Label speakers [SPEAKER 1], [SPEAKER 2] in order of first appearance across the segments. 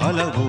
[SPEAKER 1] ಫಲವೋ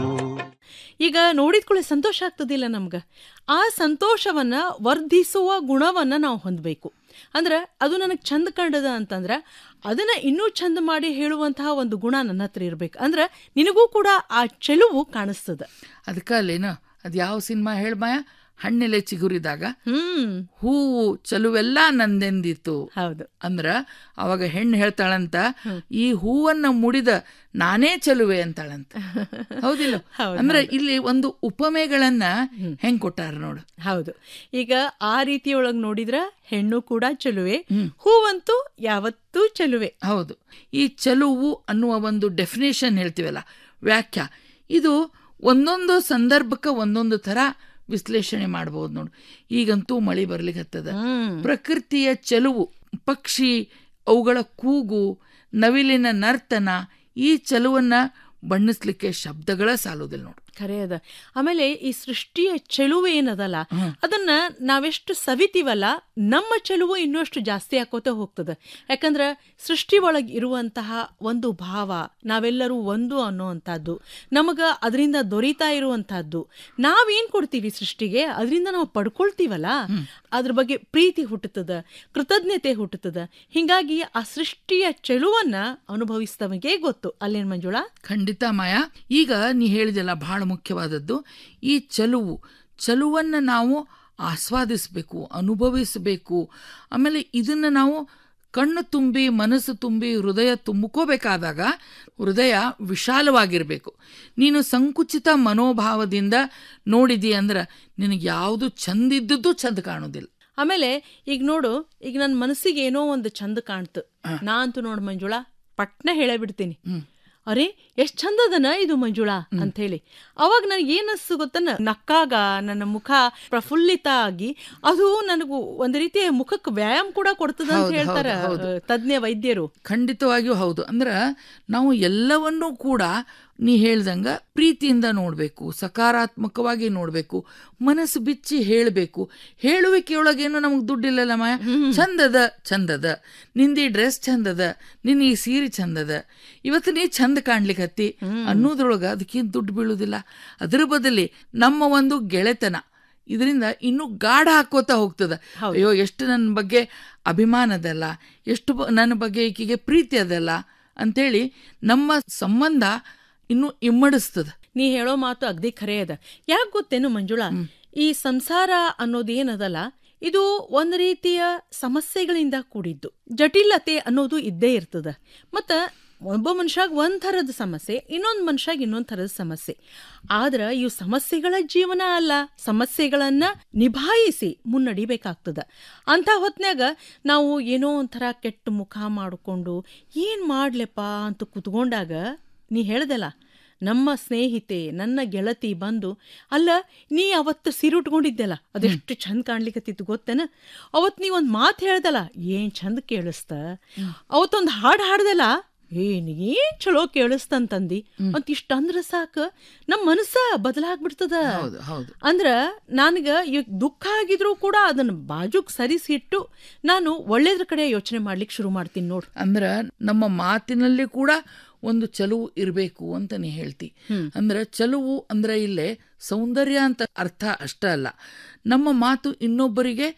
[SPEAKER 2] ಈಗ ನೋಡಿದ್ಕೊಳ್ಳೆ ಸಂತೋಷ ಆಗ್ತದಿಲ್ಲ ನಮ್ಗೆ ಆ ಸಂತೋಷವನ್ನ ವರ್ಧಿಸುವ ಗುಣವನ್ನ ನಾವು ಹೊಂದಬೇಕು ಅಂದ್ರೆ ಅದು ನನಗೆ ಚಂದ ಕಂಡದ ಅಂತಂದ್ರೆ ಅದನ್ನ ಇನ್ನೂ ಚಂದ ಮಾಡಿ ಹೇಳುವಂತಹ ಒಂದು ಗುಣ ನನ್ನ ಹತ್ರ ಇರ್ಬೇಕು ಅಂದ್ರೆ ನಿನಗೂ ಕೂಡ ಆ ಚೆಲುವು ಕಾಣಿಸ್ತದ
[SPEAKER 3] ಅದಕ್ಕೆ ಅಲ್ಲೇನು ಅದು ಯಾವ ಸಿನಿಮಾ ಹೇಳ್ಮಾಯ ಹಣ್ಣೆಲೆ ಚಿಗುರಿದಾಗ
[SPEAKER 2] ಹ್ಮ್
[SPEAKER 3] ಹೂವು ಚಲುವೆಲ್ಲ ನಂದೆಂದಿತ್ತು
[SPEAKER 2] ಹೌದು
[SPEAKER 3] ಅಂದ್ರ ಅವಾಗ ಹೆಣ್ಣು ಹೇಳ್ತಾಳಂತ ಈ ಹೂವನ್ನ ಮುಡಿದ ನಾನೇ ಚಲುವೆ ಅಂತಾಳಂತ ಹೌದಿಲ್ಲ
[SPEAKER 2] ಹೌದು,
[SPEAKER 3] ಅಂದ್ರ ಇಲ್ಲಿ ಒಂದು ಉಪಮೆಗಳನ್ನ ಹೆಂಗ್ ಕೊಟ್ಟಾರ ನೋಡು
[SPEAKER 2] ಹೌದು ಈಗ ಆ ರೀತಿಯೊಳಗ್ ನೋಡಿದ್ರ ಹೆಣ್ಣು ಕೂಡ ಚೆಲುವೆ ಹೂವಂತೂ ಯಾವತ್ತೂ ಚೆಲುವೆ
[SPEAKER 3] ಹೌದು ಈ ಚಲುವು ಅನ್ನುವ ಒಂದು ಡೆಫಿನೇಷನ್ ಹೇಳ್ತೀವಲ್ಲ ವ್ಯಾಖ್ಯಾ ಇದು ಒಂದೊಂದು ಸಂದರ್ಭಕ್ಕೆ ಒಂದೊಂದು ಥರ ವಿಶ್ಲೇಷಣೆ ಮಾಡ್ಬೋದು ನೋಡು ಈಗಂತೂ ಮಳಿ ಬರ್ಲಿಕ್ಕೆ ಹತ್ತದ ಪ್ರಕೃತಿಯ ಚೆಲುವು ಪಕ್ಷಿ ಅವುಗಳ ಕೂಗು ನವಿಲಿನ ನರ್ತನ ಈ ಚೆಲುವನ್ನ ಬಣ್ಣಿಸ್ಲಿಕ್ಕೆ ಶಬ್ದಗಳ ಸಾಲುದಿಲ್ಲ ನೋಡು
[SPEAKER 2] ಖರೆ ಅದ ಆಮೇಲೆ ಈ ಸೃಷ್ಟಿಯ ಚೆಲುವು ಏನದಲ್ಲ ಅದನ್ನ ನಾವೆಷ್ಟು ಸವಿತೀವಲ್ಲ ನಮ್ಮ ಚೆಲುವು ಇನ್ನಷ್ಟು ಜಾಸ್ತಿ ಆಕೋತ ಹೋಗ್ತದೆ ಯಾಕಂದ್ರೆ ಸೃಷ್ಟಿ ಒಳಗೆ ಇರುವಂತಹ ಒಂದು ಭಾವ ನಾವೆಲ್ಲರೂ ಒಂದು ಅನ್ನುವಂಥದ್ದು ನಮಗ ಅದರಿಂದ ದೊರೀತಾ ಇರುವಂತಹದ್ದು ನಾವೇನ್ ಕೊಡ್ತೀವಿ ಸೃಷ್ಟಿಗೆ ಅದರಿಂದ ನಾವು ಪಡ್ಕೊಳ್ತೀವಲ್ಲ ಅದ್ರ ಬಗ್ಗೆ ಪ್ರೀತಿ ಹುಟ್ಟುತ್ತದ ಕೃತಜ್ಞತೆ ಹುಟ್ಟುತ್ತದ ಹಿಂಗಾಗಿ ಆ ಸೃಷ್ಟಿಯ ಚೆಲುವನ್ನ ಅನುಭವಿಸಿದವನಿಗೆ ಗೊತ್ತು ಅಲ್ಲೇನ್ ಮಂಜುಳಾ
[SPEAKER 3] ಖಂಡಿತ ಮಾಯಾ ಈಗ ನೀ ಹೇಳಿದೆಲ್ಲ ಬಹಳ ಮುಖ್ಯವಾದದ್ದು ಈ ಚಲುವು ಚಲುವನ್ನು ನಾವು ಆಸ್ವಾದಿಸಬೇಕು ಅನುಭವಿಸಬೇಕು ಆಮೇಲೆ ಇದನ್ನು ನಾವು ಕಣ್ಣು ತುಂಬಿ ಮನಸ್ಸು ತುಂಬಿ ಹೃದಯ ತುಂಬಿಕೋಬೇಕಾದಾಗ ಹೃದಯ ವಿಶಾಲವಾಗಿರಬೇಕು ನೀನು ಸಂಕುಚಿತ ಮನೋಭಾವದಿಂದ ನೋಡಿದಿ ಅಂದ್ರೆ ನಿನಗೆ ಯಾವುದು ಚಂದಿದ್ದದ್ದು ಚಂದ ಕಾಣೋದಿಲ್ಲ
[SPEAKER 2] ಆಮೇಲೆ ಈಗ ನೋಡು ಈಗ ನನ್ನ ಮನಸ್ಸಿಗೆ ಏನೋ ಒಂದು ಚಂದ ಕಾಣ್ತು ನಾ ಅಂತೂ ನೋಡು ಮಂಜುಳಾ ಪಟ್ನ ಹೇಳೇ ಬಿಡ್ತೀನಿ ಅರೆ ಎಷ್ಟ್ ಚಂದದನ ಇದು ಮಂಜುಳಾ ಅಂತ ಹೇಳಿ ಅವಾಗ ನನಗೆ ಏನಸ್ಸು ಗೊತ್ತನ ನಕ್ಕಾಗ ನನ್ನ ಮುಖ ಪ್ರಫುಲ್ಲಿತ ಆಗಿ ಅದು ನನಗೂ ಒಂದು ರೀತಿಯ ಮುಖಕ್ಕೆ ವ್ಯಾಯಾಮ ಕೂಡ ಕೊಡ್ತದ ಅಂತ
[SPEAKER 3] ಹೌದು,
[SPEAKER 2] ಹೇಳ್ತಾರ
[SPEAKER 3] ಹೌದು, ಹೌದು.
[SPEAKER 2] ತಜ್ಞ ವೈದ್ಯರು
[SPEAKER 3] ಖಂಡಿತವಾಗಿಯೂ ಹೌದು ಅಂದ್ರೆ ನಾವು ಎಲ್ಲವನ್ನೂ ಕೂಡ ನೀ ಹೇಳ್ದಂಗ ಪ್ರೀತಿಯಿಂದ ನೋಡಬೇಕು ಸಕಾರಾತ್ಮಕವಾಗಿ ನೋಡಬೇಕು ಮನಸ್ಸು ಬಿಚ್ಚಿ ಹೇಳಬೇಕು ಹೇಳುವಿಕೆಯೊಳಗೇನು ನಮಗೆ ದುಡ್ಡಿಲ್ಲಲ್ಲ ಮಾಯ ಚಂದದ ಚಂದದ ನಿಂದಿ ಡ್ರೆಸ್ ಚಂದದ ನಿನ್ನ ಈ ಸೀರೆ ಚಂದದ ಇವತ್ತು ನೀ ಚಂದ ಕಾಣ್ಲಿಕ್ಕೆ ಹತ್ತಿ ಅನ್ನೋದ್ರೊಳಗ ಅದಕ್ಕೇನು ದುಡ್ಡು ಬೀಳುವುದಿಲ್ಲ ಅದರ ಬದಲಿ ನಮ್ಮ ಒಂದು ಗೆಳೆತನ ಇದರಿಂದ ಇನ್ನೂ ಗಾಢ ಹಾಕೋತಾ ಹೋಗ್ತದ ಅಯ್ಯೋ ಎಷ್ಟು ನನ್ನ ಬಗ್ಗೆ ಅಭಿಮಾನದಲ್ಲ ಎಷ್ಟು ಬ- ನನ್ನ ಬಗ್ಗೆ ಈಕೆಗೆ ಪ್ರೀತಿ ಅದಲ್ಲ ಅಂತೇಳಿ ನಮ್ಮ ಸಂಬಂಧ ಇನ್ನೂ ಇಮ್ಮಡಿಸ್ತದ
[SPEAKER 2] ನೀ ಹೇಳೋ ಮಾತು ಅಗ್ದಿ ಖರೆ ಅದ ಯಾಕೆ ಗೊತ್ತೇನು ಮಂಜುಳಾ ಈ ಸಂಸಾರ ಅನ್ನೋದೇನದಲ್ಲ ಇದು ಒಂದು ರೀತಿಯ ಸಮಸ್ಯೆಗಳಿಂದ ಕೂಡಿದ್ದು ಜಟಿಲತೆ ಅನ್ನೋದು ಇದ್ದೇ ಇರ್ತದ ಮತ್ತ ಒಬ್ಬ ಮನುಷ್ಯಾಗ ಒಂದ್ ಥರದ ಸಮಸ್ಯೆ ಇನ್ನೊಂದ್ ಮನುಷ್ಯಾಗ ಇನ್ನೊಂದ್ ಥರದ ಸಮಸ್ಯೆ ಆದ್ರ ಇವು ಸಮಸ್ಯೆಗಳ ಜೀವನ ಅಲ್ಲ ಸಮಸ್ಯೆಗಳನ್ನ ನಿಭಾಯಿಸಿ ಮುನ್ನಡಿಬೇಕಾಗ್ತದ ಅಂತ ಹೊತ್ನ್ಯಾಗ ನಾವು ಏನೋ ಒಂಥರ ಕೆಟ್ಟ ಮುಖ ಮಾಡಿಕೊಂಡು ಏನ್ ಮಾಡ್ಲೆಪ್ಪ ಅಂತ ಕುತ್ಕೊಂಡಾಗ ನೀ ಹೇಳ್ದಲ್ಲ ನಮ್ಮ ಸ್ನೇಹಿತೆ ನನ್ನ ಗೆಳತಿ ಬಂದು ಅಲ್ಲ ನೀ ಅವತ್ತು ಸೀರೆ ಉಟ್ಕೊಂಡಿದ್ದೆಲ್ಲ ಅದೆಷ್ಟು ಚಂದ ಕಾಣ್ಲಿಕತ್ತಿತ್ತು ಗೊತ್ತೇನ ಅವತ್ತು ನೀ ಒಂದು ಮಾತು ಹೇಳ್ದಲ್ಲ ಏನ್ ಚಂದ ಕೇಳಿಸ್ತ ಅವತ್ತೊಂದು ಹಾಡು ಹಾಡ್ದಲ್ಲ ಏನ್ ಏನ್ ಚಲೋ ಕೇಳಿಸ್ತಂತಂದಿ ಅಂತ ಇಷ್ಟ ಅಂದ್ರ ಸಾಕ ನಮ್ಮ ಮನಸ್ಸ ಬದಲಾಗ್ಬಿಡ್ತದ
[SPEAKER 3] ಹೌದು ಹೌದು
[SPEAKER 2] ಅಂದ್ರ ನನಗ ಈಗ ದುಃಖ ಆಗಿದ್ರು ಕೂಡ ಅದನ್ನ ಬಾಜುಕ್ ಸರಿಸಿಟ್ಟು ನಾನು ಒಳ್ಳೇದ್ರ ಕಡೆ ಯೋಚನೆ ಮಾಡ್ಲಿಕ್ಕೆ ಶುರು ಮಾಡ್ತೀನಿ ನೋಡು
[SPEAKER 3] ಅಂದ್ರ ನಮ್ಮ ಮಾತಿನಲ್ಲಿ ಕೂಡ ಒಂದು ಚಲುವು ಇರಬೇಕು ಅಂತ ನೀ ಹೇಳ್ತಿ ಅಂದ್ರೆ ಚಲುವು ಅಂದ್ರೆ ಇಲ್ಲೇ ಸೌಂದರ್ಯ ಅಂತ ಅರ್ಥ ಅಷ್ಟ ಅಲ್ಲ ನಮ್ಮ ಮಾತು ಇನ್ನೊಬ್ಬರಿಗೆ